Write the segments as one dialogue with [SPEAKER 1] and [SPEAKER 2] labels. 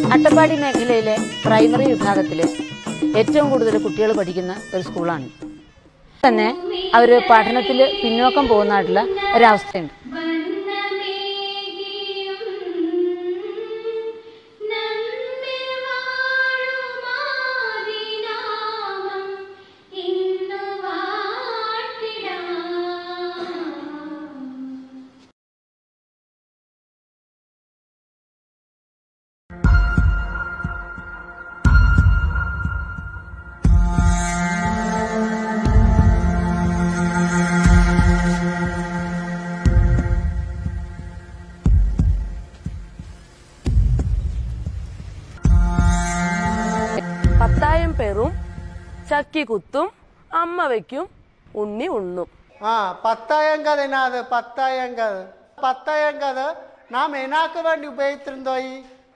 [SPEAKER 1] അട്ടപ്പാടി മേഖലയിലെ പ്രൈമറി വിഭാഗത്തിൽ ഏറ്റവും കൂടുതൽ കുട്ടികൾ പഠിക്കുന്ന ഒരു സ്കൂളാണ് തന്നെ അവർ പഠനത്തിൽ പിന്നോക്കം പോകുന്നതായിട്ടുള്ള ഒരവസ്ഥയുണ്ട്
[SPEAKER 2] പത്തായം പേറും ചക്കി കുത്തും അമ്മ വയ്ക്കും ഉണ്ണി ഉണ്ണും
[SPEAKER 3] ஆ பத்தாயங்காது என்ன அது பத்தாயங்காது பத்தாயங்காது நாம் என்னாக்கு வேண்டி உபயோகித்திருந்தோய்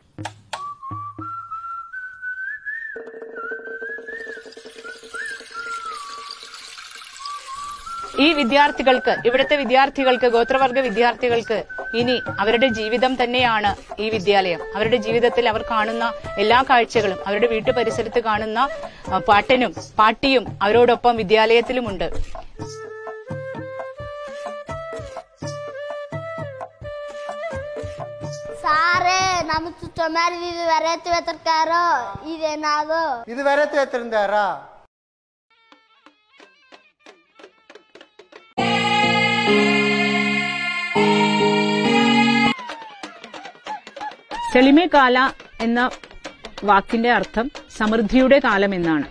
[SPEAKER 4] ഈ വിദ്യാർത്ഥികൾക്ക് ഇവിടുത്തെ വിദ്യാർത്ഥികൾക്ക് ഗോത്രവർഗ വിദ്യാർത്ഥികൾക്ക് ഇനി അവരുടെ ജീവിതം തന്നെയാണ് ഈ വിദ്യാലയം അവരുടെ ജീവിതത്തിൽ അവർ കാണുന്ന എല്ലാ കാഴ്ചകളും അവരുടെ വീട്ടു പരിസരത്ത് കാണുന്ന ആ, പാട്ടനും പാട്ടിയും അവരോടൊപ്പം വിദ്യാലയത്തിലുമുണ്ട്
[SPEAKER 5] സാറേ ನಮ್ಮ ಚುಚ್ಚಮಾರಿ ಇದು ವೆರೈಟಿ ವೆತರ್ಕಾರೋ ಇದೇನಾದು
[SPEAKER 3] இது வரைத்து வைத்திருந்தாரா
[SPEAKER 4] സെളിമേ കാല എന്ന വാക്കിന്റെ അർത്ഥം സമൃദ്ധിയുടെ കാലം എന്നാണ്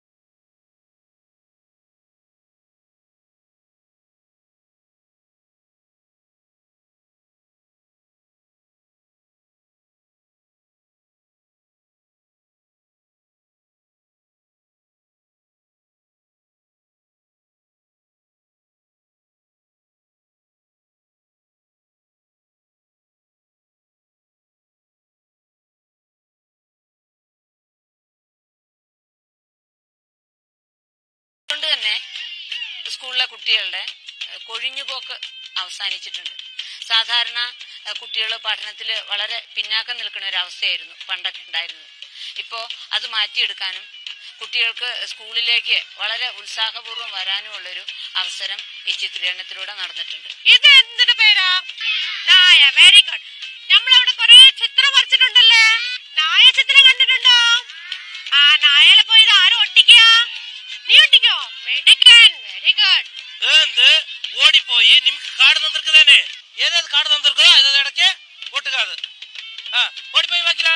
[SPEAKER 1] അതുകൊണ്ട് തന്നെ സ്കൂളിലെ കുട്ടികളുടെ ഏഹ്, കൊഴിഞ്ഞുപോക്ക് അവസാനിച്ചിട്ടുണ്ട് സാധാരണ കുട്ടികൾ പഠനത്തിൽ വളരെ പിന്നാക്കം നിൽക്കുന്ന ഒരു അവസ്ഥയായിരുന്നു പണ്ടൊക്കെ ഉണ്ടായിരുന്നത് ഇപ്പോൾ അത് മാറ്റിയെടുക്കാനും കുട്ടികൾക്ക് സ്കൂളിലേക്ക് വളരെ ഉത്സാഹപൂർവ്വം വരാനുമുള്ളൊരു അവസരം ഈ ചിത്രീകരണത്തിലൂടെ നടന്നിട്ടുണ്ട്
[SPEAKER 6] ഇത് എന്തിന്റെ പേരാ നായ വെരി ഗുഡ് നമ്മളവിടെ കൊറേ ചിത്രം വരച്ചിട്ടുണ്ടല്ലേ നായ ചിത്രം കണ്ടിട്ടുണ്ടോ ആ നായലെ പോയി ഇത് ആരും ഒട്ടിക്കുക നീ ഒട്ടിക്കോ മെഡിക്കൻ വെരി ഗുഡ്
[SPEAKER 7] എന്ത് ഓടിപ്പോയി നിಮ್ಗೆ കാട് തന്നിരിക്കുന്നതന്നെ ഏതേത് കാട് തന്നിരിക്കോ അതത് ഇടയ്ക്ക് ഒട്ടുകാത് ആ ഓടിപ്പോയി ബാക്കില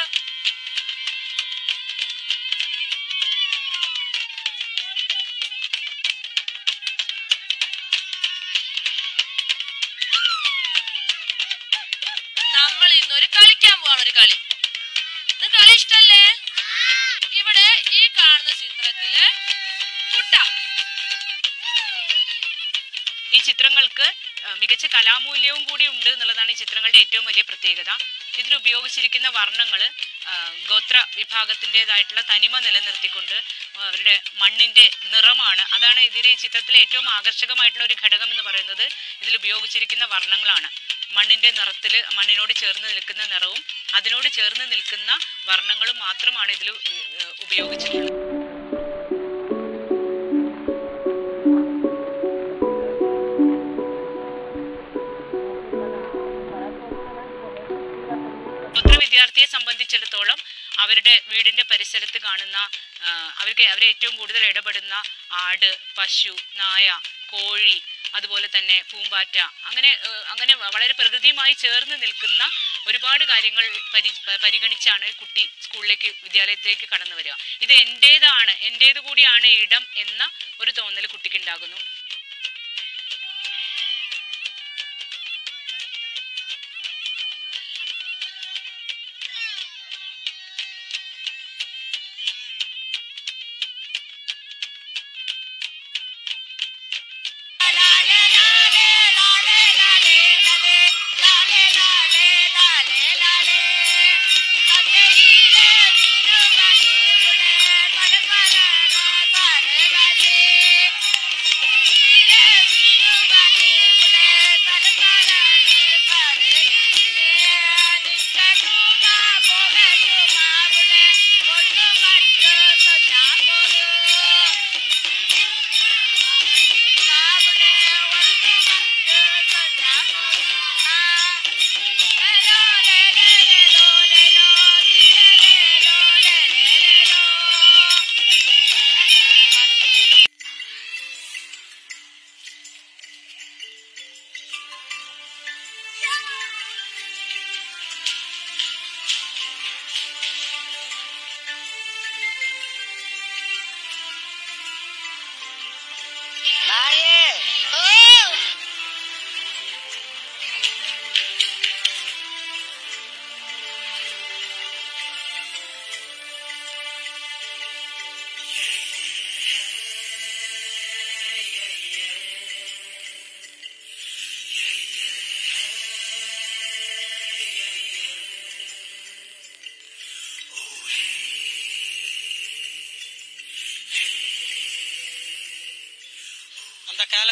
[SPEAKER 6] നമ്മൾ ഇന്നൊരു കളിക്കാൻ പോവാണ് ഒരു കളി ഇത് കളി ഇഷ്ടല്ലേ ഇവിടെ ഈ കാണുന്ന ചിത്രത്തില് കുട്ട
[SPEAKER 4] ഈ ചിത്രങ്ങൾക്ക് ആ, മികച്ച കലാമൂല്യവും കൂടി ഉണ്ട് എന്നുള്ളതാണ് ഈ ചിത്രങ്ങളുടെ ഏറ്റവും വലിയ പ്രത്യേകത ഇതിൽ ഉപയോഗിച്ചിരിക്കുന്ന വർണ്ണങ്ങൾ ഗോത്ര വിഭാഗത്തിൻ്റെതായിട്ടുള്ള തനിമ നിലനിർത്തിക്കൊണ്ട് അവരുടെ മണ്ണിന്റെ നിറമാണ് അതാണ് ഇതിലെ ഈ ചിത്രത്തിലെ ഏറ്റവും ആകർഷകമായിട്ടുള്ള ഒരു ഘടകം എന്ന് പറയുന്നത് ഇതിൽ ഉപയോഗിച്ചിരിക്കുന്ന വർണ്ണങ്ങളാണ് മണ്ണിന്റെ നിറത്തിൽ മണ്ണിനോട് ചേർന്ന് നിൽക്കുന്ന നിറവും അതിനോട് ചേർന്ന് നിൽക്കുന്ന വർണ്ണങ്ങളും മാത്രമാണ് ഇതിൽ ഉപയോഗിച്ചിട്ടുള്ളത് ഗോത്ര വിദ്യാർത്ഥിയെ സംബന്ധിച്ചിടത്തോളം അവരുടെ വീടിന്റെ പരിസരത്ത് കാണുന്ന ആ, അവർക്ക് അവരെ ഏറ്റവും കൂടുതൽ ഇടപെടുന്ന ആട് പശു നായ കോഴി അതുപോലെ തന്നെ പൂമ്പാറ്റ അങ്ങനെ ആ, അങ്ങനെ വളരെ പ്രകൃതിയുമായി ചേർന്ന് നിൽക്കുന്ന ഒരുപാട് കാര്യങ്ങൾ പരി പ- പരിഗണിച്ചാണ് കുട്ടി സ്കൂളിലേക്ക് വിദ്യാലയത്തിലേക്ക് കടന്നു വരിക ഇത് എൻ്റേതാണ് എൻ്റേത് കൂടിയാണ് ഈ ഇടം എന്ന ഒരു തോന്നൽ കുട്ടിക്ക് ഉണ്ടാകുന്നു
[SPEAKER 6] ലാലേ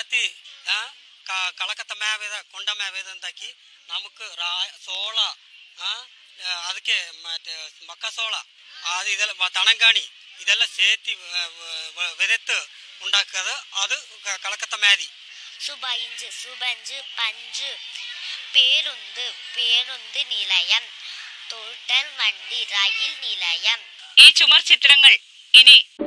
[SPEAKER 8] ಸೇತಿ ಆ, ಕ- ಕಳಕತ್ತ ಮೇವಿದ ಕೊಂಡ ಮೇವಿದ ಅಂತಾಕಿ നമുക്ക് റാ സോള ആ, ആ, ಅದಕ್ಕೆ ಮತ್ತೆ ಮಕ್ಕಸೋಳ ಅದು ಇದೆಲ್ಲ ಮ- ತಣಂಗಾಣಿ ಇದೆಲ್ಲ ಸೇತಿ ವಿದೆತ್ತು ഉണ്ടാക്കുന്നത് അത് ക- കളക്കത്ത മേതി
[SPEAKER 5] സുബൈഞ്ച് സുബഞ്ച് പഞ്ച് പേരുന്ത് പേരുന്ത് നിലയം തോട്ടൽ വണ്ടി റയിൽ നിലയം
[SPEAKER 4] ഈ ചുമർ ചിത്രങ്ങൾ ഇനി